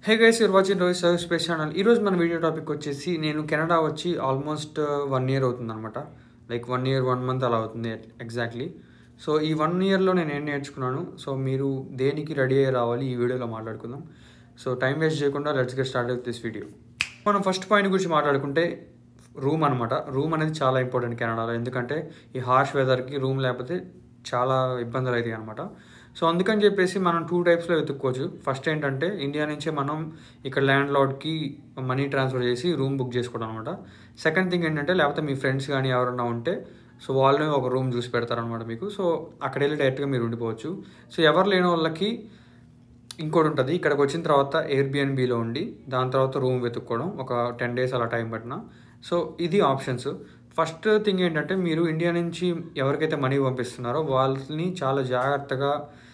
hey guys you're watching Rohit service space channel ఈరోజు మన video topic వచ్చేసి నేను కెనడా వచ్చి ఆల్మోస్ట్ వన్ ఇయర్ అవుతుంది అనమాట like one year one month అలా అవుతుంది ఎగ్జాక్ట్లీ సో ఈ వన్ ఇయర్లో నేను ఏం నేర్చుకున్నాను సో మీరు దేనికి రెడీ అయ్యి రావాలి ఈ వీడియోలో మాట్లాడుకుందాం సో టైం వేస్ట్ చేయకుండా let's get start with this video మనం ఫస్ట్ పాయింట్ గురించి మాట్లాడుకుంటే రూమ్ అనమాట రూమ్ అనేది చాలా ఇంపార్టెంట్ కెనడాలో ఎందుకంటే ఈ హార్ష్ వెదర్కి రూమ్ లేకపోతే చాలా ఇబ్బందులు అవుతాయి అనమాట సో అందుకని చెప్పేసి మనం టూ టైప్స్లో వెతుక్కోవచ్చు ఫస్ట్ ఏంటంటే ఇండియా నుంచే మనం ఇక్కడ ల్యాండ్ లార్డ్కి మనీ ట్రాన్స్ఫర్ చేసి రూమ్ బుక్ చేసుకోవడం అనమాట సెకండ్ థింగ్ ఏంటంటే లేకపోతే మీ ఫ్రెండ్స్ కానీ ఎవరన్నా ఉంటే సో వాళ్ళని ఒక రూమ్ చూసి పెడతారనమాట మీకు సో అక్కడ వెళ్ళి డైరెక్ట్గా మీరు ఉండిపోవచ్చు సో ఎవరు లేని వాళ్ళకి ఇంకోటి ఉంటుంది ఇక్కడికి వచ్చిన తర్వాత ఎయిర్బిఎన్బిలో ఉండి దాని తర్వాత రూమ్ వెతుక్కోవడం ఒక టెన్ డేస్ అలా టైం పట్టిన సో ఇది ఆప్షన్స్ ఫస్ట్ థింగ్ ఏంటంటే మీరు ఇండియా నుంచి ఎవరికైతే మనీ పంపిస్తున్నారో వాళ్ళని చాలా జాగ్రత్తగా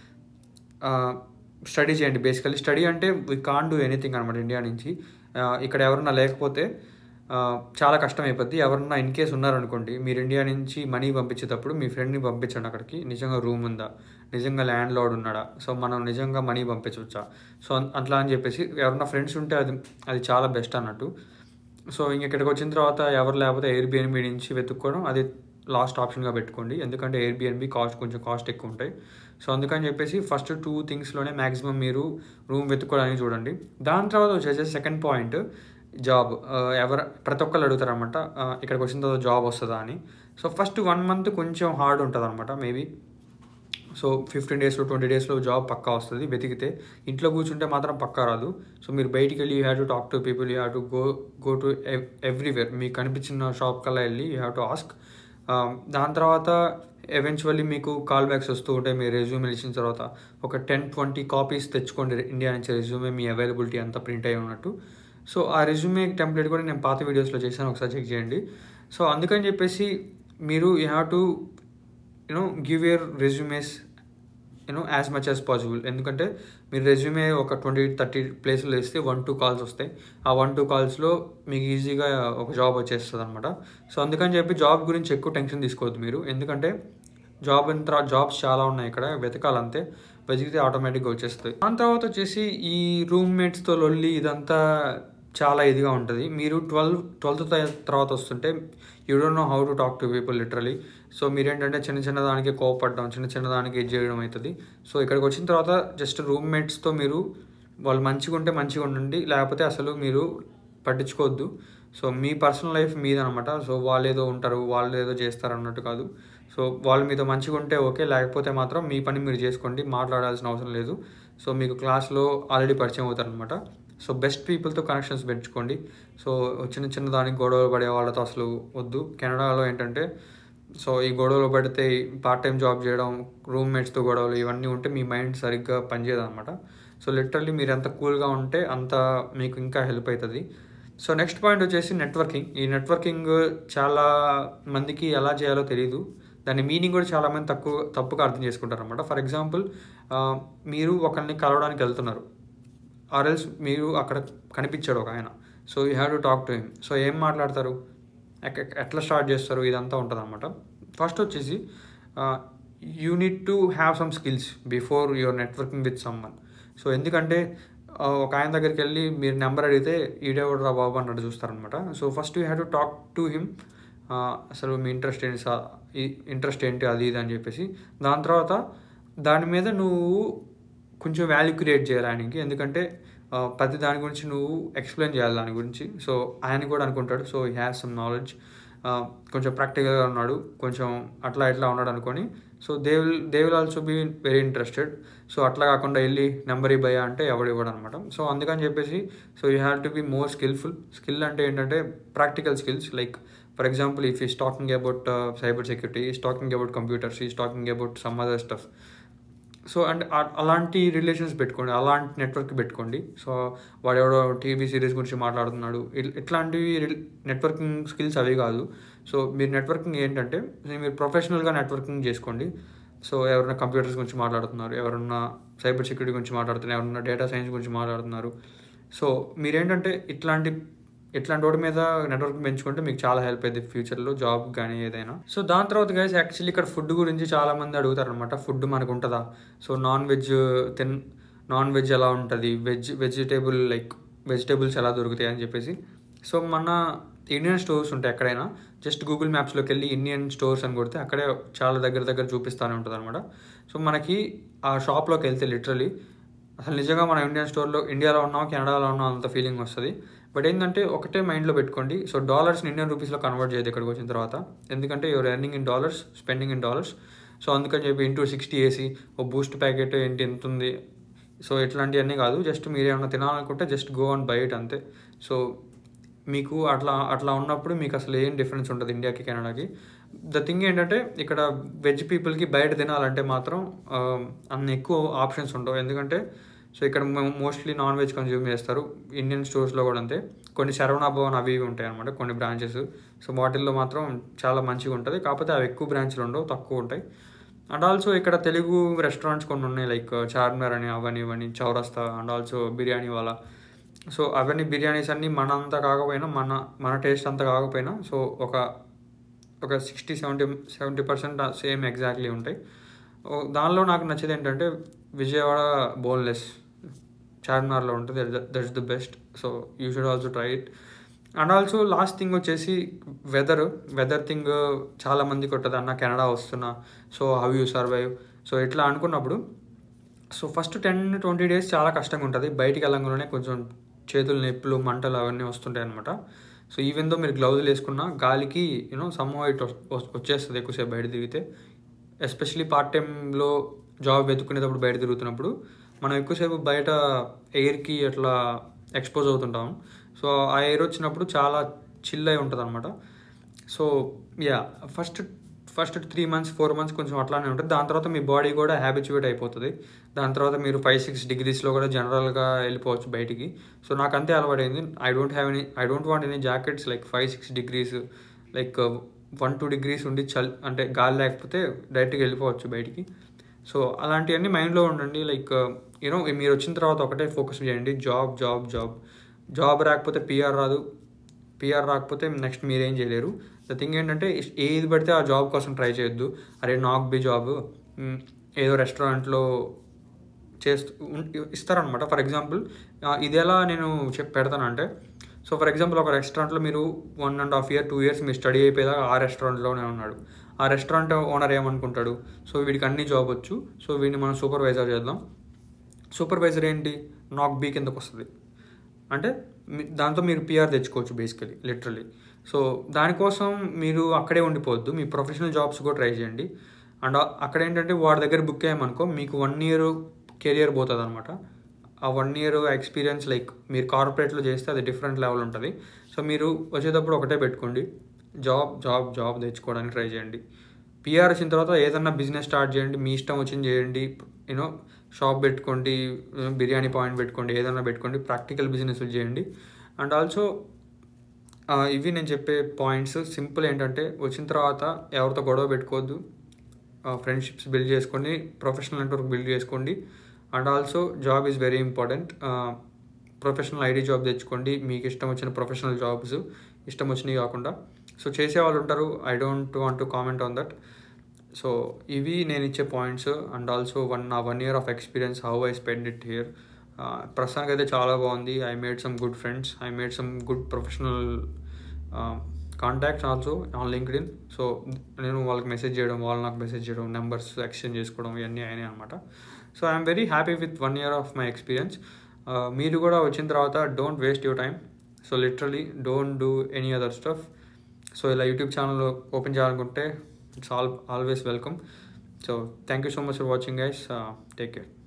స్టడీ చేయండి బేసికలీ స్టడీ అంటే వీ కాన్ డూ ఎనీథింగ్ అనమాట ఇండియా నుంచి ఆ, ఇక్కడ ఎవరన్నా లేకపోతే ఆ, చాలా కష్టం అయిపోద్ది ఎవరన్నా ఇన్ కేస్ ఉన్నారనుకోండి మీరు ఇండియా నుంచి మనీ పంపించేటప్పుడు మీ ఫ్రెండ్ని పంపించండి అక్కడికి నిజంగా రూమ్ ఉందా నిజంగా ల్యాండ్ లార్డ్ ఉన్నాడా సో మనం నిజంగా మనీ పంపించవచ్చా సో అన్- అట్లా అని చెప్పేసి ఎవరన్నా ఫ్రెండ్స్ ఉంటే అది అది చాలా బెస్ట్ అన్నట్టు సో ఇంక ఇక్కడికి వచ్చిన తర్వాత ఎవరు లేకపోతే ఎయిర్బిఎన్బి నుంచి వెతుక్కోవడం అది లాస్ట్ ఆప్షన్గా పెట్టుకోండి ఎందుకంటే ఎయిర్బిఎన్బి కాస్ట్ కొంచెం కాస్ట్ ఎక్కువ ఉంటాయి సో అందుకని చెప్పేసి ఫస్ట్ టూ థింగ్స్లోనే మ్యాక్సిమం మీరు రూమ్ వెతుక్కోవడానికి చూడండి దాని తర్వాత వచ్చేసి సెకండ్ పాయింట్ జాబ్ ఎవరు ప్రతి ఒక్కళ్ళు అడుగుతారు అనమాట ఇక్కడికి వచ్చిన తర్వాత జాబ్ వస్తుందా అని సో ఫస్ట్ వన్ మంత్ కొంచెం హార్డ్ ఉంటుంది అనమాట మేబీ సో ఫిఫ్టీన్ డేస్లో ట్వంటీ డేస్లో జాబ్ పక్కా వస్తుంది వెతికితే ఇంట్లో కూర్చుంటే మాత్రం పక్కా రాదు సో మీరు బయటికి వెళ్ళి you have to talk to people you have to go go to everywhere మీకు కనిపించిన షాప్ కల్లా వెళ్ళి యూ హ్యావ్ టు ఆస్క్ దాని తర్వాత ఎవెన్చువల్లీ మీకు కాల్ బ్యాక్స్ వస్తూ ఉంటాయి మీ రెజ్యూమే ఇచ్చిన తర్వాత ఒక టెన్ ట్వంటీ కాపీస్ తెచ్చుకోండి ఇండియా నుంచి రెజ్యూమే మీ అవైలబిలిటీ అంతా ప్రింట్ అయి ఉన్నట్టు సో ఆ రెజ్యూమే టెంప్లెట్ కూడా నేను పాత వీడియోస్లో చేశాను ఒకసారి చెక్ చేయండి సో అందుకని చెప్పేసి మీరు you have to you know give your resumes you know as much as possible ఎందుకంటే మీరు రెజ్యూమే ఒక ట్వంటీ థర్టీ ప్లేస్లో వేస్తే వన్ టూ కాల్స్ వస్తాయి ఆ వన్ టూ కాల్స్లో మీకు ఈజీగా ఒక జాబ్ వచ్చేస్తుంది అనమాట సో అందుకని చెప్పి జాబ్ గురించి ఎక్కువ టెన్షన్ తీసుకోవద్దు మీరు ఎందుకంటే జాబ్ ఎంత జాబ్స్ చాలా ఉన్నాయి ఇక్కడ వెతకాలంతే వెతికితే ఆటోమేటిక్గా వచ్చేస్తుంది దాని తర్వాత వచ్చేసి ఈ రూమ్మేట్స్తో లొల్లి ఇదంతా చాలా ఇదిగా ఉంటుంది మీరు ట్వెల్వ్ ట్వెల్త్ తర్వాత వస్తుంటే you don't know how to talk to people literally so మీరేంటంటే చిన్న చిన్న దానికి కోపడడం చిన్న చిన్న దానికి ఇది చేయడం అవుతుంది సో ఇక్కడికి వచ్చిన తర్వాత జస్ట్ రూమ్మేట్స్తో మీరు వాళ్ళు మంచిగా ఉంటే మంచిగా ఉండండి లేకపోతే అసలు మీరు పట్టించుకోవద్దు సో మీ పర్సనల్ లైఫ్ మీదనమాట సో వాళ్ళు ఏదో ఉంటారు వాళ్ళు ఏదో చేస్తారు అన్నట్టు కాదు సో వాళ్ళు మీతో మంచిగా ఉంటే ఓకే లేకపోతే మాత్రం మీ పని మీరు చేసుకోండి మాట్లాడాల్సిన అవసరం లేదు సో మీకు క్లాస్లో ఆల్రెడీ పరిచయం అవుతారనమాట సో బెస్ట్ పీపుల్తో కనెక్షన్స్ పెంచుకోండి సో చిన్న చిన్న దానికి గొడవలు పడే వాళ్ళతో అసలు వద్దు కెనడాలో ఏంటంటే సో ఈ గొడవలు పడితే పార్ట్ టైం జాబ్ చేయడం రూమ్మేట్స్తో గొడవలు ఇవన్నీ ఉంటే మీ మైండ్ సరిగ్గా పనిచేయదు అనమాట సో లిటరల్లీ మీరు ఎంత కూల్గా ఉంటే అంత మీకు ఇంకా హెల్ప్ అవుతుంది సో నెక్స్ట్ పాయింట్ వచ్చేసి నెట్వర్కింగ్ ఈ నెట్వర్కింగ్ చాలా మందికి ఎలా చేయాలో తెలియదు దాని మీనింగ్ కూడా చాలామంది తక్కువ తప్పుగా అర్థం చేసుకుంటారు అనమాట ఫర్ ఎగ్జాంపుల్ మీరు ఒకరిని కలవడానికి వెళ్తున్నారు ఆర్ఎల్స్ మీరు అక్కడ కనిపించాడు ఒక ఆయన so you have to talk to him so ఏం మాట్లాడతారు ఎక్క- ఎట్లా స్టార్ట్ చేస్తారు ఇదంతా ఉంటుంది అనమాట ఫస్ట్ వచ్చేసి you need to have some skills before your networking with someone so ఎందుకంటే ఆ, ఒక ఆయన దగ్గరికి వెళ్ళి మీరు నెంబర్ అడిగితే ఈడేవాడు రా బాబు అన్నట్టు చూస్తారనమాట so first you have to talk to him అసలు మీ ఇంట్రెస్ట్ ఏంటి సా- ఈ ఇంట్రెస్ట్ ఏంటి అది ఇది అని చెప్పేసి దాని తర్వాత దాని మీద నువ్వు కొంచెం వాల్యూ క్రియేట్ చేయాలి ఆయనకి ఎందుకంటే ఆ, ప్రతి దాని గురించి నువ్వు ఎక్స్ప్లెయిన్ చేయాలి దాని గురించి సో ఆయన కూడా అనుకుంటాడు సో ఈ హ్యాస్ సమ్ నాలెడ్జ్ కొంచెం ప్రాక్టికల్గా ఉన్నాడు కొంచెం అట్లా ఇట్లా ఉన్నాడు అనుకొని so they will they will also be very interested so అట్లా కాకుండా వెళ్ళి నెంబర్ ఇవ్వయా అంటే ఎవడు ఇవ్వడు అనమాట సో అందుకని చెప్పేసి so you have to be more skillful skill అంటే ఏంటంటే practical skills like for example if is talking about cyber security is talking about computers is talking about some other stuff so and ఆ- అలాంటి relations పెట్టుకోండి అలాంటి network పెట్టుకోండి so వాడు ఎవడో TV series గురించి మాట్లాడుతున్నాడు ఇల్- ఇట్లాంటివి నెట్వర్కింగ్ స్కిల్స్ అవి కాదు సో మీరు నెట్వర్కింగ్ ఏంటంటే మీరు ప్రొఫెషనల్గా నెట్వర్కింగ్ చేసుకోండి సో ఎవరైనా కంప్యూటర్స్ గురించి మాట్లాడుతున్నారు ఎవరన్నా సైబర్ సెక్యూరిటీ గురించి మాట్లాడుతున్నారు ఎవరన్నా డేటా సైన్స్ గురించి మాట్లాడుతున్నారు సో మీరేంటంటే ఇట్లాంటి ఇట్లాంటి వాటి మీద నెట్వర్క్ పెంచుకుంటే మీకు చాలా హెల్ప్ అయింది ఫ్యూచర్లో జాబ్ కానీ ఏదైనా సో దాని తర్వాత గైస్ యాక్చువల్లీ ఇక్కడ ఫుడ్ గురించి చాలా మంది అడుగుతారు అనమాట ఫుడ్ మనకు ఉంటుందా సో నాన్ వెజ్ తిన్ నాన్ వెజ్ ఎలా ఉంటుంది వెజ్ వెజిటేబుల్ లైక్ వెజిటేబుల్స్ ఎలా దొరుకుతాయి అని చెప్పేసి సో మన ఇండియన్ స్టోర్స్ ఉంటాయి ఎక్కడైనా జస్ట్ గూగుల్ మ్యాప్స్లోకి వెళ్ళి ఇండియన్ స్టోర్స్ అని కొడితే అక్కడే చాలా దగ్గర దగ్గర చూపిస్తూనే ఉంటుంది అనమాట సో మనకి ఆ షాప్లోకి వెళ్తే లిటరలీ అసలు నిజంగా మన ఇండియన్ స్టోర్లో ఇండియాలో ఉన్నాం కెనడాలో ఉన్నాం అంత ఫీలింగ్ వస్తుంది బట్ ఏంటంటే ఒకటే మైండ్లో పెట్టుకోండి సో డాలర్స్ని ఇండియన్ రూపీస్లో కన్వర్ట్ చేయదు ఇక్కడికి వచ్చిన తర్వాత ఎందుకంటే your earning in dollars spending in dollars so అందుకని చెప్పి ఇంటూ సిక్స్టీ వేసి ఓ బూస్ట్ ప్యాకెట్ ఏంటి ఎంత ఉంది సో ఇట్లాంటివన్నీ కాదు జస్ట్ మీరు ఏమైనా తినాలనుకుంటే జస్ట్ గో అండ్ బయట అంతే సో మీకు అట్లా అట్లా ఉన్నప్పుడు మీకు అసలు ఏం డిఫరెన్స్ ఉంటుంది ఇండియాకి కెనడాకి ద థింగ్ ఏంటంటే ఇక్కడ వెజ్ పీపుల్కి బయట తినాలంటే మాత్రం ఆ, అన్ని ఎక్కువ ఆప్షన్స్ ఉండవు ఎందుకంటే సో ఇక్కడ మోస్ట్లీ నాన్ వెజ్ కన్జ్యూమ్ చేస్తారు ఇండియన్ స్టోర్స్లో కూడా అంతే కొన్ని శరవణ భవన్ అవి ఇవి ఉంటాయి అనమాట కొన్ని బ్రాంచెస్ సో వాటిల్లో మాత్రం చాలా మంచిగా ఉంటుంది కాకపోతే అవి ఎక్కువ బ్రాంచ్లు ఉండవు తక్కువ ఉంటాయి అండ్ ఆల్సో ఇక్కడ తెలుగు రెస్టారెంట్స్ కొన్ని ఉన్నాయి లైక్ చార్మినార్ అని అవన్నీ ఇవన్నీ చౌరస్తా అండ్ ఆల్సో బిర్యానీ వాళ్ళ సో అవన్నీ బిర్యానీస్ అన్నీ మన అంత కాకపోయినా మన మన టేస్ట్ అంత కాకపోయినా సో ఒక ఒక sixty seventy seventy percent same exactly ఉంటాయి ఓ, దానిలో నాకు నచ్చేది ఏంటంటే విజయవాడ బోన్లెస్ చార్మినార్లో ఉంటుంది that's the best so you should also try it and also last thing వచ్చేసి వెదర్ వెదర్ థింగ్ చాలా మందికి ఉంటుంది అన్న కెనడా వస్తున్నా so how you survive so ఇట్లా అనుకున్నప్పుడు so first ten twenty days చాలా కష్టంగా ఉంటుంది బయటికి వెళ్ళంగానే కొంచెం చేతులు నొప్పులు మంటలు అవన్నీ వస్తుంటాయి అనమాట సో ఈవెన్ దో మీరు గ్లౌజులు వేసుకున్నా గాలికి యూనో సమ్హౌ ఇట్ వచ్చేస్తుంది ఎక్కువసేపు బయట తిరిగితే ఎస్పెషలీ పార్ట్ టైంలో జాబ్ వెతుక్కునేటప్పుడు బయట తిరుగుతున్నప్పుడు మనం ఎక్కువసేపు బయట ఎయిర్కి అట్లా ఎక్స్పోజ్ అవుతుంటాం సో ఆ ఎయిర్ వచ్చినప్పుడు చాలా చిల్ అయి ఉంటుంది అనమాట so yeah first first three months four months కొంచెం అట్లానే ఉంటుంది దాని తర్వాత మీ బాడీ కూడా హ్యాబిచువేట్ అయిపోతుంది దాని తర్వాత మీరు ఫైవ్ సిక్స్ డిగ్రీస్లో కూడా జనరల్గా వెళ్ళిపోవచ్చు బయటికి సో నాకు అంతే అలవాటైంది I don't have any I don't want any jackets like five six degrees like one two degrees ఉండి చల్ అంటే గాలి లేకపోతే డైరెక్ట్గా వెళ్ళిపోవచ్చు బయటికి సో అలాంటివన్నీ మైండ్లో ఉండండి లైక్ యూనో మీరు వచ్చిన తర్వాత ఒకటే ఫోకస్ చేయండి జాబ్ జాబ్ జాబ్ జాబ్ రాకపోతే పిఆర్ రాదు పిఆర్ రాకపోతే నెక్స్ట్ మీరేం చేయలేరు ద థింగ్ ఏంటంటే ఇస్- ఏది పడితే ఆ జాబ్ కోసం ట్రై చేయొద్దు అరే నాకు బి జాబ్ మ్, ఏదో రెస్టారెంట్లో చేస్తూ ఉన్- ఇస్తారనమాట ఫర్ ఎగ్జాంపుల్ ఇది ఎలా నేను చెప్ పెడతానంటే సో ఫర్ ఎగ్జాంపుల్ ఒక రెస్టారెంట్లో మీరు one and half year two years మీరు స్టడీ అయిపోయేదాకా ఆ రెస్టారెంట్లోనే ఉన్నాడు ఆ రెస్టారెంట్ ఓనర్ ఏమనుకుంటాడు సో వీడికి అన్ని జాబ్ వచ్చు సో వీడిని మనం సూపర్వైజర్ చేద్దాం సూపర్వైజర్ ఏంటి నాక్ బీ కిందకు వస్తుంది అంటే మీ- దాంతో మీరు పిఆర్ తెచ్చుకోవచ్చు బేసికలీ లిటరలీ సో దానికోసం మీరు అక్కడే ఉండిపోవద్దు మీ ప్రొఫెషనల్ జాబ్స్ కూడా ట్రై చేయండి అండ్ అక్కడ ఏంటంటే వాడి దగ్గర బుక్ అయ్యామనుకో మీకు వన్ ఇయర్ కెరియర్ పోతుంది అనమాట ఆ వన్ ఇయర్ ఎక్స్పీరియన్స్ లైక్ మీరు కార్పొరేట్లో చేస్తే అది డిఫరెంట్ లెవెల్ ఉంటుంది సో మీరు వచ్చేటప్పుడు ఒకటే పెట్టుకోండి జాబ్ జాబ్ జాబ్ తెచ్చుకోవడానికి ట్రై చేయండి పిఆర్ వచ్చిన తర్వాత ఏదన్నా బిజినెస్ స్టార్ట్ చేయండి మీ ఇష్టం వచ్చింది చేయండి యూనో షాప్ పెట్టుకోండి you know, బిర్యానీ పాయింట్ పెట్టుకోండి ఏదన్నా పెట్టుకోండి ప్రాక్టికల్ బిజినెస్ చేయండి అండ్ ఆల్సో ఇవి నేను చెప్పే పాయింట్స్ సింపుల్ ఏంటంటే వచ్చిన తర్వాత ఎవరితో గొడవ పెట్టుకోవద్దు ఫ్రెండ్షిప్స్ బిల్డ్ చేసుకోండి ప్రొఫెషనల్ నెట్వర్క్ బిల్డ్ చేసుకోండి and also job is very important professional ID job తెచ్చుకోండి మీకు ఇష్టం వచ్చిన ప్రొఫెషనల్ జాబ్స్ ఇష్టం వచ్చినవి కాకుండా సో చేసే వాళ్ళు ఉంటారు I don't want to comment on that so ఇవి నేను ఇచ్చే పాయింట్స్ అండ్ ఆల్సో వన్ నా one year of experience how I spend it here ప్రస్తుతానికి అయితే చాలా బాగుంది I made some good friends I made some good professional contacts also on LinkedIn so నేను వాళ్ళకి మెసేజ్ చేయడం వాళ్ళు నాకు మెసేజ్ చేయడం నెంబర్స్ ఎక్స్చేంజ్ చేసుకోవడం ఇవన్నీ అయినాయి అనమాట so I'm very happy with one year of my experience మీరు కూడా వచ్చిన తర్వాత don't waste your time so literally don't do any other stuff so ఇలా యూట్యూబ్ ఛానల్ ఓపెన్ చేయాలనుకుంటే it's all always welcome so thank you so much for watching guys take care